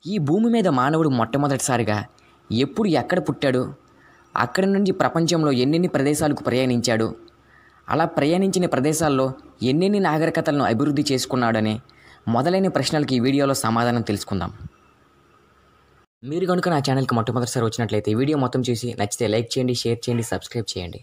ఈ భూమి మీద మానవుడు మొట్టమొదటిసారిగా ఎప్పుడు ఎక్కడ పుట్టాడు అక్కడి నుండి ప్రపంచంలో ఎన్నెన్ని ప్రదేశాలకు ప్రయాణించాడు అలా ప్రయాణించిన ప్రదేశాల్లో ఎన్నెన్ని నాగరికతలను అభివృద్ధి చేసుకున్నాడనే మొదలైన ప్రశ్నలకి ఈ వీడియోలో సమాధానం తెలుసుకుందాం మీరు కనుక నా ఛానల్కి మొట్టమొదటిసారి వచ్చినట్లయితే ఈ వీడియో మొత్తం చూసి నచ్చితే లైక్ చేయండి షేర్ చేయండి సబ్స్క్రైబ్ చేయండి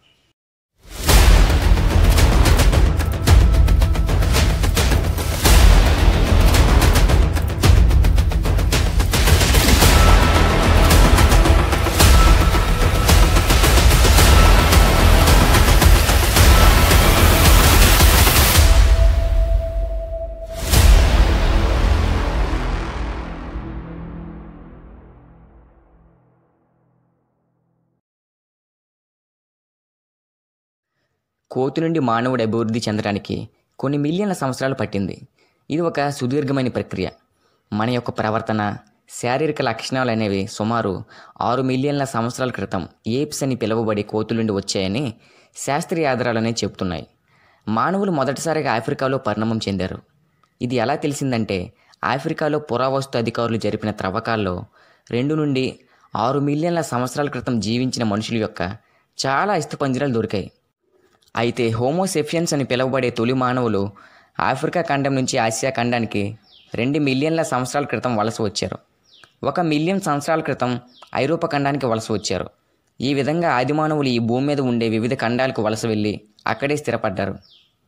కోతి నుండి మానవుడు అభివృద్ధి చెందడానికి కొన్ని మిలియన్ల సంవత్సరాలు పట్టింది ఇది ఒక సుదీర్ఘమైన ప్రక్రియ మన యొక్క ప్రవర్తన శారీరక లక్షణాలు అనేవి సుమారు ఆరు మిలియన్ల సంవత్సరాల క్రితం ఏప్స్ అని పిలువబడే కోతుల నుండి వచ్చాయని శాస్త్రీయ ఆధారాలనే చెబుతున్నాయి మానవులు మొదటిసారిగా ఆఫ్రికాలో పరిణామం చెందారు ఇది ఎలా తెలిసిందంటే ఆఫ్రికాలో పురావస్తు అధికారులు జరిపిన త్రవ్వకాల్లో రెండు నుండి ఆరు మిలియన్ల సంవత్సరాల క్రితం జీవించిన మనుషుల యొక్క చాలా అస్థిపంజరాలు దొరికాయి అయితే హోమోసెఫియన్స్ అని పిలువబడే తొలి మానవులు ఆఫ్రికా ఖండం నుంచి ఆసియా ఖండానికి రెండు మిలియన్ల సంవత్సరాల క్రితం వలస వచ్చారు ఒక మిలియన్ సంవత్సరాల క్రితం ఐరోపా ఖండానికి వలస వచ్చారు ఈ విధంగా ఆదిమానవులు ఈ భూమి మీద ఉండే వివిధ ఖండాలకు వలస వెళ్ళి అక్కడే స్థిరపడ్డారు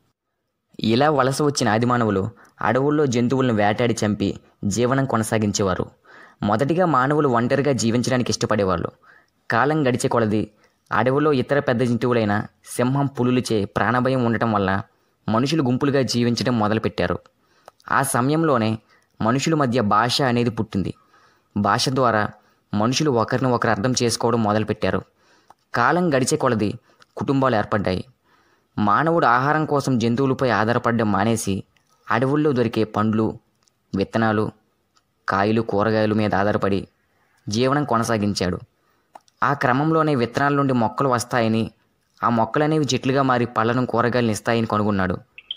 ఇలా వలస వచ్చిన ఆదిమానవులు అడవుల్లో జంతువులను వేటాడి చంపి జీవనం కొనసాగించేవారు మొదటిగా మానవులు ఒంటరిగా జీవించడానికి ఇష్టపడేవాళ్ళు కాలం గడిచే కొలది అడవిలో ఇతర పెద్ద జంతువులైన సింహం పులులచే ప్రాణభయం ఉండటం వల్ల మనుషులు గుంపులుగా జీవించడం మొదలుపెట్టారు ఆ సమయంలోనే మనుషుల మధ్య భాష అనేది పుట్టింది భాష ద్వారా మనుషులు ఒకరిని ఒకరు అర్థం చేసుకోవడం మొదలుపెట్టారు కాలం గడిచే కొలది కుటుంబాలు ఏర్పడ్డాయి మానవుడు ఆహారం కోసం జంతువులపై ఆధారపడడం మానేసి అడవుల్లో దొరికే పండ్లు విత్తనాలు కాయలు కూరగాయల మీద ఆధారపడి జీవనం కొనసాగించాడు ఆ క్రమంలోనే విత్తనాల నుండి మొక్కలు వస్తాయని ఆ మొక్కలనేవి చెట్లుగా మారి పళ్ళను కూరగాయలను ఇస్తాయని కనుగొన్నాడు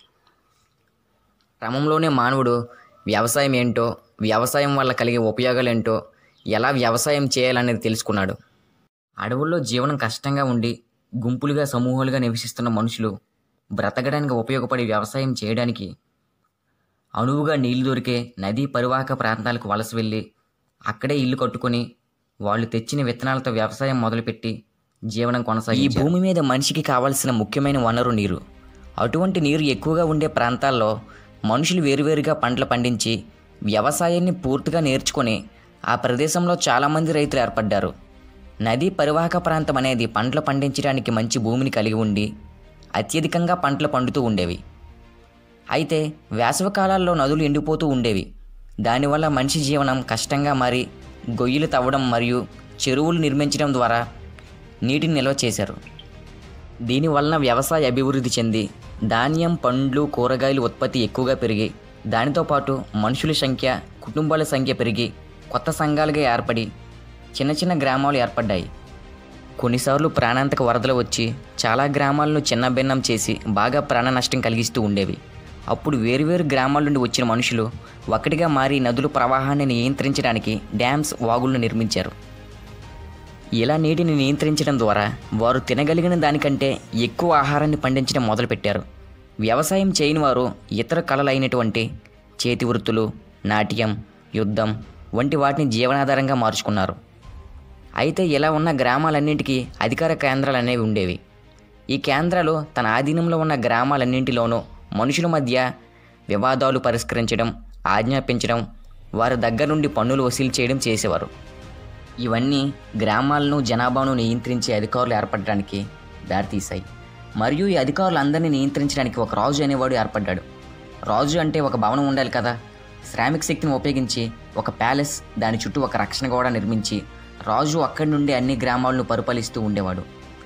క్రమంలోనే మానవుడు వ్యవసాయం ఏంటో వ్యవసాయం వల్ల కలిగే ఉపయోగాలు ఏంటో ఎలా వ్యవసాయం చేయాలనేది తెలుసుకున్నాడు అడవుల్లో జీవనం కష్టంగా ఉండి గుంపులుగా సమూహాలుగా నివసిస్తున్న మనుషులు బ్రతకడానికి ఉపయోగపడే వ్యవసాయం చేయడానికి అణువుగా నీళ్లు దొరికే నదీ పరివాహక ప్రాంతాలకు వలస వెళ్ళి అక్కడే ఇల్లు కట్టుకొని వాళ్ళు తెచ్చిన విత్తనాలతో వ్యవసాయం మొదలుపెట్టి జీవనం కొనసాగి ఈ భూమి మీద మనిషికి కావాల్సిన ముఖ్యమైన వనరు నీరు అటువంటి నీరు ఎక్కువగా ఉండే ప్రాంతాల్లో మనుషులు వేరువేరుగా పంటలు పండించి వ్యవసాయాన్ని పూర్తిగా నేర్చుకొని ఆ ప్రదేశంలో చాలామంది రైతులు ఏర్పడ్డారు నదీ పరివాహక ప్రాంతం అనేది పంటలు పండించడానికి మంచి భూమిని కలిగి ఉండి అత్యధికంగా పంటలు పండుతూ ఉండేవి అయితే వేసవి కాలాల్లో నదులు ఎండిపోతూ ఉండేవి దానివల్ల మనిషి జీవనం కష్టంగా మారి గొయ్యిలు తవ్వడం మరియు చెరువులు నిర్మించడం ద్వారా నీటిని నిల్వ చేశారు దీనివలన వ్యవసాయ అభివృద్ధి చెంది ధాన్యం పండ్లు కూరగాయలు ఉత్పత్తి ఎక్కువగా పెరిగి దానితో పాటు మనుషుల సంఖ్య కుటుంబాల సంఖ్య పెరిగి కొత్త సంఘాలుగా ఏర్పడి చిన్న చిన్న గ్రామాలు ఏర్పడ్డాయి కొన్నిసార్లు ప్రాణాంతక వరదలు వచ్చి చాలా గ్రామాలను చిన్న భిన్నం చేసి బాగా ప్రాణ నష్టం కలిగిస్తూ ఉండేవి అప్పుడు వేరువేరు గ్రామాల నుండి వచ్చిన మనుషులు ఒకటిగా మారి నదుల ప్రవాహాన్ని నియంత్రించడానికి డ్యామ్స్ వాగులను నిర్మించారు ఇలా నీటిని నియంత్రించడం ద్వారా వారు తినగలిగిన దానికంటే ఎక్కువ ఆహారాన్ని పండించడం మొదలుపెట్టారు వ్యవసాయం చేయని వారు ఇతర కళలైనటువంటి చేతి వృత్తులు నాట్యం యుద్ధం వంటి వాటిని జీవనాధారంగా మార్చుకున్నారు అయితే ఇలా ఉన్న గ్రామాలన్నింటికీ అధికార కేంద్రాలు అనేవి ఉండేవి ఈ కేంద్రాలు తన ఆధీనంలో ఉన్న గ్రామాలన్నింటిలోనూ మనుషుల మధ్య వివాదాలు పరిష్కరించడం ఆజ్ఞాపించడం వారి దగ్గర నుండి పన్నులు వసూలు చేయడం చేసేవారు ఇవన్నీ గ్రామాలను జనాభాను నియంత్రించే అధికారులు ఏర్పడడానికి దారితీశాయి మరియు ఈ అధికారులందరినీ నియంత్రించడానికి ఒక రాజు అనేవాడు ఏర్పడ్డాడు రాజు అంటే ఒక భవనం ఉండాలి కదా శ్రామిక శక్తిని ఉపయోగించి ఒక ప్యాలెస్ దాని చుట్టూ ఒక రక్షణ గోడ నిర్మించి రాజు అక్కడి నుండి అన్ని గ్రామాలను పరిపాలిస్తూ ఉండేవాడు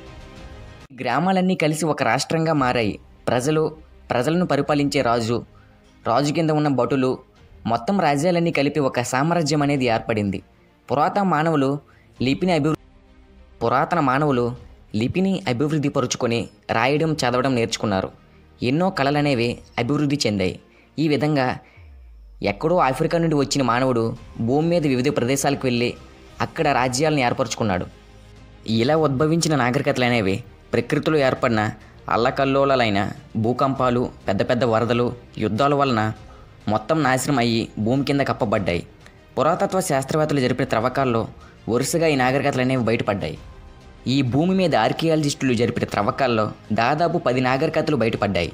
ఈ గ్రామాలన్నీ కలిసి ఒక రాష్ట్రంగా మారాయి ప్రజలు ప్రజలను పరిపాలించే రాజు రాజు కింద ఉన్న భటులు మొత్తం రాజ్యాలన్నీ కలిపి ఒక సామ్రాజ్యం అనేది ఏర్పడింది పురాతన మానవులు లిపిని అభివృద్ధి పురాతన మానవులు లిపిని అభివృద్ధి పరుచుకొని రాయడం చదవడం నేర్చుకున్నారు ఎన్నో కళలనేవి అభివృద్ధి చెందాయి ఈ విధంగా ఎక్కడో ఆఫ్రికా నుండి వచ్చిన మానవుడు భూమి మీద వివిధ ప్రదేశాలకు వెళ్ళి అక్కడ రాజ్యాలను ఏర్పరచుకున్నాడు ఇలా ఉద్భవించిన నాగరికతలు అనేవి ప్రకృతిలో ఏర్పడిన అల్లకల్లోలైన భూకంపాలు పెద్ద పెద్ద వరదలు యుద్ధాల వలన మొత్తం నాశనం అయ్యి భూమి కింద కప్పబడ్డాయి పురాతత్వ శాస్త్రవేత్తలు జరిపిన త్రవ్వకాల్లో వరుసగా ఈ నాగరికతలు అనేవి బయటపడ్డాయి ఈ భూమి మీద ఆర్కియాలజిస్టులు జరిపిన త్రవ్వకాల్లో దాదాపు పది నాగరికతలు బయటపడ్డాయి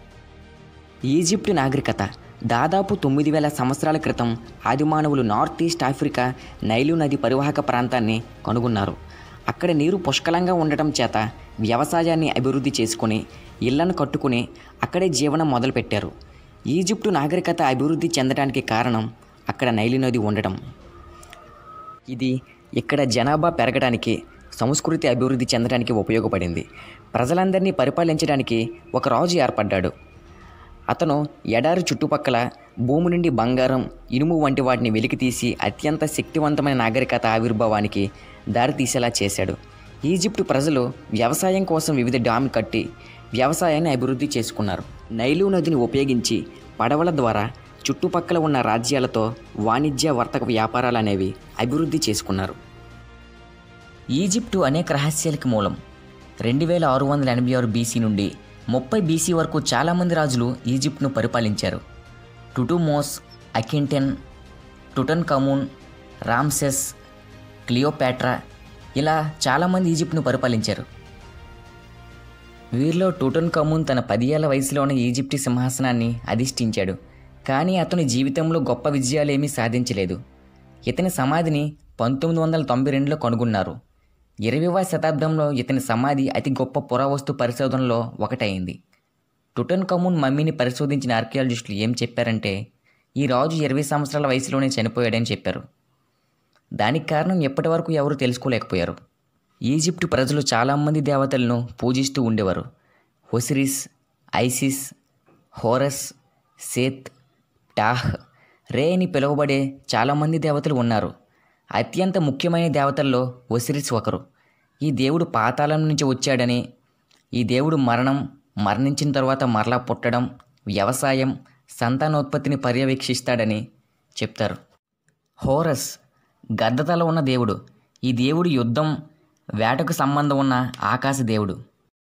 ఈజిప్ట్ నాగరికత దాదాపు తొమ్మిది వేల సంవత్సరాల క్రితం ఆదిమానవులు నార్త్ ఈస్ట్ ఆఫ్రికా నైలు నది పరివాహక ప్రాంతాన్ని కనుగొన్నారు అక్కడ నీరు పుష్కలంగా ఉండటం చేత వ్యవసాయాన్ని అభివృద్ధి చేసుకుని ఇళ్లను కట్టుకుని అక్కడే జీవనం మొదలుపెట్టారు ఈజిప్టు నాగరికత అభివృద్ధి చెందడానికి కారణం అక్కడ నైలు నది ఉండటం ఇది ఇక్కడ జనాభా పెరగడానికి సంస్కృతి అభివృద్ధి చెందడానికి ఉపయోగపడింది ప్రజలందరినీ పరిపాలించడానికి ఒక రాజు ఏర్పడ్డాడు అతను ఎడారి చుట్టుపక్కల భూమి నుండి బంగారం ఇనుము వంటి వాటిని వెలికితీసి అత్యంత శక్తివంతమైన నాగరికత ఆవిర్భావానికి దారితీసేలా చేశాడు ఈజిప్టు ప్రజలు వ్యవసాయం కోసం వివిధ డ్యామ్లు కట్టి వ్యవసాయాన్ని అభివృద్ధి చేసుకున్నారు నైలు నదిని ఉపయోగించి పడవల ద్వారా చుట్టుపక్కల ఉన్న రాజ్యాలతో వాణిజ్య వర్తక వ్యాపారాలు అనేవి అభివృద్ధి చేసుకున్నారు ఈజిప్టు అనేక రహస్యాలకు మూలం రెండు వేల ఆరు వందల ఎనభై ఆరు బీసీ నుండి ముప్పై బీసీ వరకు చాలామంది రాజులు ఈజిప్ట్ను పరిపాలించారు టుటుమోస్ అకింటెన్ టుటన్ కమూన్ రామ్సెస్ క్లియోపాట్రా ఇలా చాలామంది ఈజిప్ట్ను పరిపాలించారు వీరిలో టూటన్ కమూన్ తన పది ఏళ్ల వయసులోనే ఈజిప్టి సింహాసనాన్ని అధిష్ఠించాడు కానీ అతని జీవితంలో గొప్ప విజయాలేమీ సాధించలేదు ఇతని సమాధిని పంతొమ్మిది వందల తొంభై రెండులో కనుగొన్నారు ఇరవైవ శతాబ్దంలో ఇతని సమాధి అతి గొప్ప పురావస్తు పరిశోధనలో ఒకటైంది టుటన్ కమూన్ మమ్మీని పరిశోధించిన ఆర్కియాలజిస్టులు ఏం చెప్పారంటే ఈ రాజు ఇరవై సంవత్సరాల వయసులోనే చనిపోయాడని చెప్పారు దానికి కారణం ఎప్పటి వరకు ఎవరు తెలుసుకోలేకపోయారు ఈజిప్టు ప్రజలు చాలామంది దేవతలను పూజిస్తూ ఉండేవారు Osiris Isis Horus Set Ptah Re అని పిలువబడే చాలామంది దేవతలు ఉన్నారు అత్యంత ముఖ్యమైన దేవతల్లో ఒసిరిస్ ఒకరు ఈ దేవుడు పాతాళం నుంచి వచ్చాడని ఈ దేవుడు మరణం మరణించిన తర్వాత మరలా పుట్టడం వ్యవసాయం సంతానోత్పత్తిని పర్యవేక్షిస్తాడని చెప్తారు హోరస్ గద్దతల ఉన్న దేవుడు ఈ దేవుడు యుద్ధం వేటకు సంబంధం ఉన్న ఆకాశ దేవుడు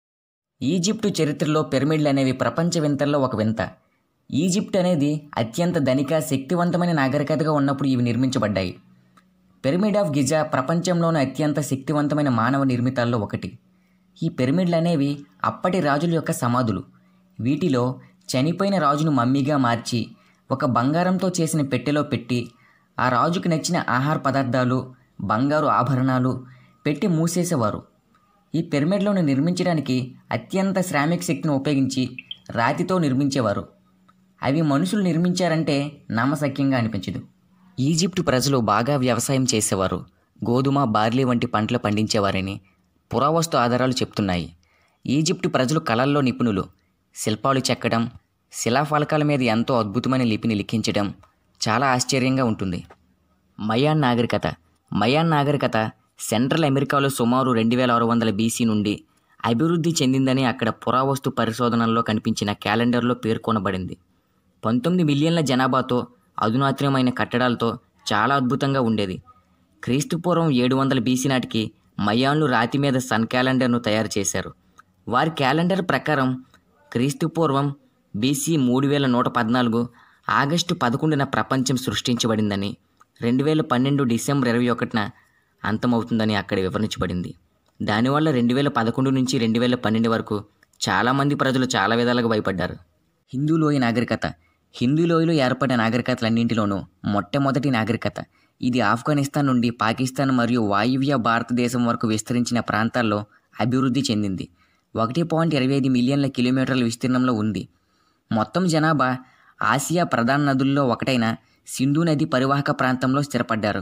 ఈజిప్టు చరిత్రలో పిరమిడ్లు అనేవి ప్రపంచ వింతల్లో ఒక వింత ఈజిప్ట్ అనేది అత్యంత ధనిక శక్తివంతమైన నాగరికతగా ఉన్నప్పుడు ఇవి నిర్మించబడ్డాయి పిరమిడ్ ఆఫ్ గిజా ప్రపంచంలోని అత్యంత శక్తివంతమైన మానవ నిర్మితాల్లో ఒకటి ఈ పిరమిడ్లు అనేవి అప్పటి రాజుల యొక్క సమాధులు వీటిలో చనిపోయిన రాజును మమ్మీగా మార్చి ఒక బంగారంతో చేసిన పెట్టెలో పెట్టి ఆ రాజుకు నచ్చిన ఆహార పదార్థాలు బంగారు ఆభరణాలు పెట్టి మూసేసేవారు ఈ పిరమిడ్లను నిర్మించడానికి అత్యంత శ్రామిక శక్తిని ఉపయోగించి రాతితో నిర్మించేవారు అవి మనుషులు నిర్మించారంటే నామసక్యంగా అనిపించదు ఈజిప్టు ప్రజలు బాగా వ్యవసాయం చేసేవారు గోధుమ బార్లీ వంటి పంటలు పండించేవారని పురావస్తు ఆధారాలు చెప్తున్నాయి ఈజిప్టు ప్రజలు కళల్లో నిపుణులు శిల్పాలు చెక్కడం శిలాఫలకాల మీద ఎంతో అద్భుతమైన లిపిని లిఖించడం చాలా ఆశ్చర్యంగా ఉంటుంది మయాన్ నాగరికత మయాన్ నాగరికత సెంట్రల్ అమెరికాలో సుమారు రెండు వేల ఆరు వందల బీసీ నుండి అభివృద్ధి చెందిందని అక్కడ పురావస్తు పరిశోధనల్లో కనిపించిన క్యాలెండర్లో పేర్కొనబడింది పంతొమ్మిది మిలియన్ల జనాభాతో అధునాతనమైన కట్టడాలతో చాలా అద్భుతంగా ఉండేది క్రీస్తుపూర్వం ఏడు వందల బీసీ నాటికి మయాన్లు రాతి మీద సన్ క్యాలెండర్ను తయారు చేశారు వారి క్యాలెండర్ ప్రకారం క్రీస్తుపూర్వం బీసీ మూడు వేల నూట పద్నాలుగు ఆగస్టు పదకొండున ప్రపంచం సృష్టించబడిందని రెండు వేల పన్నెండు డిసెంబర్ ఇరవై ఒకటిన అంతమవుతుందని అక్కడ వివరించబడింది దానివల్ల రెండు వేల పదకొండు నుంచి రెండు వేల పన్నెండు వరకు చాలామంది ప్రజలు చాలా విధాలుగా భయపడ్డారు హిందూ లోయ నాగరికత హిందూ లోయలో ఏర్పడిన నాగరికతలన్నింటిలోనూ మొట్టమొదటి నాగరికత ఇది ఆఫ్ఘనిస్తాన్ నుండి పాకిస్తాన్ మరియు వాయువ్య భారతదేశం వరకు విస్తరించిన ప్రాంతాల్లో అభివృద్ధి చెందింది ఒకటి పాయింట్ ఇరవై ఐదు మిలియన్ల కిలోమీటర్ల విస్తీర్ణంలో ఉంది మొత్తం జనాభా ఆసియా ప్రధాన నదుల్లో ఒకటైన సింధు నది పరివాహక ప్రాంతంలో స్థిరపడ్డారు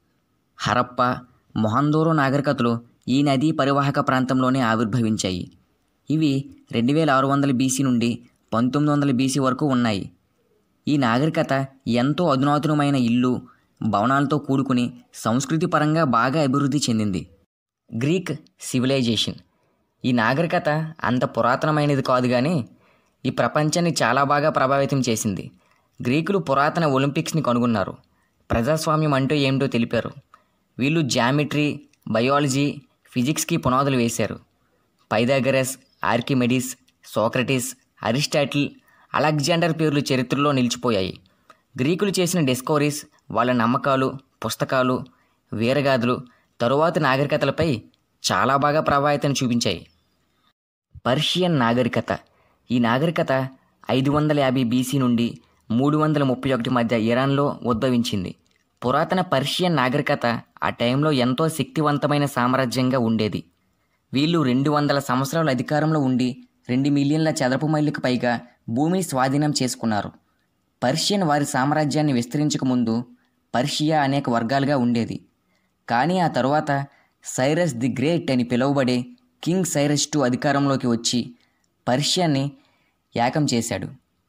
హరప్ప మొహందోరో నాగరికతలు ఈ నదీ పరివాహక ప్రాంతంలోనే ఆవిర్భవించాయి ఇవి రెండు వేల ఆరు వందల బీసీ నుండి పంతొమ్మిది వందల బీసీ వరకు ఉన్నాయి ఈ నాగరికత ఎంతో అధునాతనమైన ఇల్లు భవనాలతో కూడుకుని సంస్కృతి పరంగా బాగా అభివృద్ధి చెందింది గ్రీక్ సివిలైజేషన్ ఈ నాగరికత అంత పురాతనమైనది కాదు కానీ ఈ ప్రపంచాన్ని చాలా బాగా ప్రభావితం చేసింది గ్రీకులు పురాతన ఒలింపిక్స్ని కనుగొన్నారు ప్రజాస్వామ్యం అంటే ఏమిటో తెలిపారు వీళ్ళు జామెట్రీ బయాలజీ ఫిజిక్స్కి పునాదులు వేశారు Pythagoras Archimedes Socrates Aristotle Alexander పేర్లు చరిత్రలో నిలిచిపోయాయి గ్రీకులు చేసిన డిస్కవరీస్ వాళ్ళ నమ్మకాలు పుస్తకాలు వీరగాథలు తరువాతి నాగరికతలపై చాలా బాగా ప్రభావితం చూపించాయి పర్షియన్ నాగరికత ఈ నాగరికత ఐదు వందల యాభై బీసీ నుండి మూడు వందల ముప్పై ఒకటి మధ్య ఇరాన్లో ఉద్భవించింది పురాతన పర్షియన్ నాగరికత ఆ టైంలో ఎంతో శక్తివంతమైన సామ్రాజ్యంగా ఉండేది వీళ్ళు రెండు వందల సంవత్సరాల అధికారంలో ఉండి రెండు మిలియన్ల చదరపు మైళ్ళకు పైగా భూమిని స్వాధీనం చేసుకున్నారు పర్షియన్ వారి సామ్రాజ్యాన్ని విస్తరించక ముందు పర్షియా అనేక వర్గాలుగా ఉండేది కానీ ఆ తరువాత సైరస్ ది గ్రేట్ అని పిలువబడే కింగ్ సైరస్ టూ అధికారంలోకి వచ్చి పర్షియాని ఏకం చేశాడు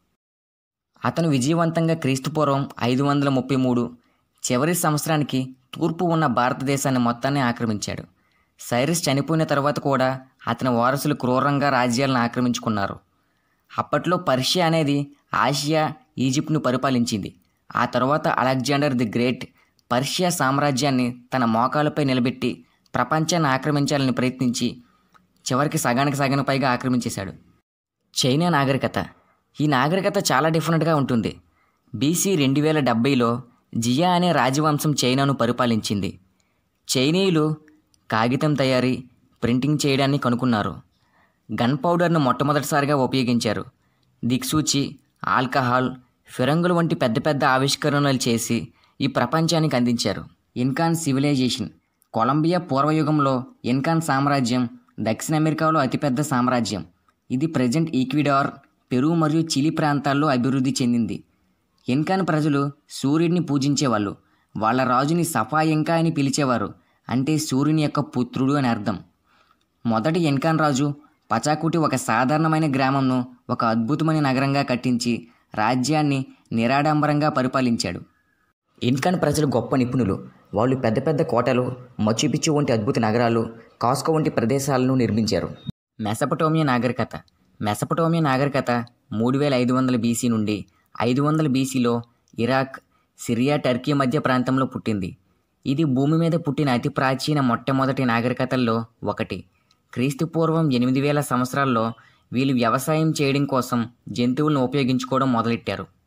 అతను విజయవంతంగా క్రీస్తుపూర్వం ఐదు వందల ముప్పై మూడు చివరి సంవత్సరానికి తూర్పు ఉన్న భారతదేశాన్ని మొత్తాన్ని ఆక్రమించాడు సైరస్ చనిపోయిన తర్వాత కూడా అతని వారసులు క్రూరంగా రాజ్యాలను ఆక్రమించుకున్నారు అప్పట్లో పర్షియా అనేది ఆసియా ఈజిప్ట్ను పరిపాలించింది ఆ తర్వాత అలెగ్జాండర్ ది గ్రేట్ పర్షియా సామ్రాజ్యాన్ని తన మోకాలపై నిలబెట్టి ప్రపంచాన్ని ఆక్రమించాలని ప్రయత్నించి చివరికి సగానికి సగానికి పైగా ఆక్రమించేశాడు చైనా నాగరికత ఈ నాగరికత చాలా డిఫరెంట్గా ఉంటుంది బీసీ రెండు వేల డెబ్బైలో జియా అనే రాజవంశం చైనాను పరిపాలించింది చైనీయులు కాగితం తయారీ ప్రింటింగ్ చేయడాన్ని కనుక్కున్నారు గన్ పౌడర్ను మొట్టమొదటిసారిగా ఉపయోగించారు దిక్సూచి ఆల్కహాల్ ఫిరంగులు వంటి పెద్ద పెద్ద ఆవిష్కరణలు చేసి ఈ ప్రపంచానికి అందించారు ఇన్కాన్ సివిలైజేషన్ కొలంబియా పూర్వయుగంలో ఇన్కాన్ సామ్రాజ్యం దక్షిణ అమెరికాలో అతిపెద్ద సామ్రాజ్యం ఇది ప్రజెంట్ ఈక్విడార్ పెరు మరియు చిలీ ప్రాంతాల్లో అభివృద్ధి చెందింది ఇన్కాన్ ప్రజలు సూర్యుడిని పూజించేవాళ్ళు వాళ్ళ రాజుని సఫా ఇంకా అని పిలిచేవారు అంటే సూర్యుని యొక్క పుత్రుడు అని అర్థం మొదటి ఇన్కాన్ రాజు పచాకుటి ఒక సాధారణమైన గ్రామంను ఒక అద్భుతమైన నగరంగా కట్టించి రాజ్యాన్ని నిరాడంబరంగా పరిపాలించాడు ఇన్కాన్ ప్రజలు గొప్ప నిపుణులు వాళ్ళు పెద్ద పెద్ద కోటలు మచ్చుపిచ్చు వంటి అద్భుత నగరాలు కాస్కో వంటి ప్రదేశాలను నిర్మించారు మెసపటోమియా నాగరికత మెసపటోమియా నాగరికత మూడు వేల ఐదు వందల బీసీ నుండి ఐదు వందల బీసీలో ఇరాక్ సిరియా టర్కీ మధ్య ప్రాంతంలో పుట్టింది ఇది భూమి మీద పుట్టిన అతి ప్రాచీన మొట్టమొదటి నాగరికతల్లో ఒకటి క్రీస్తు పూర్వం ఎనిమిది వేల సంవత్సరాల్లో వీళ్ళు వ్యవసాయం చేయడం కోసం జంతువులను ఉపయోగించుకోవడం మొదలెట్టారు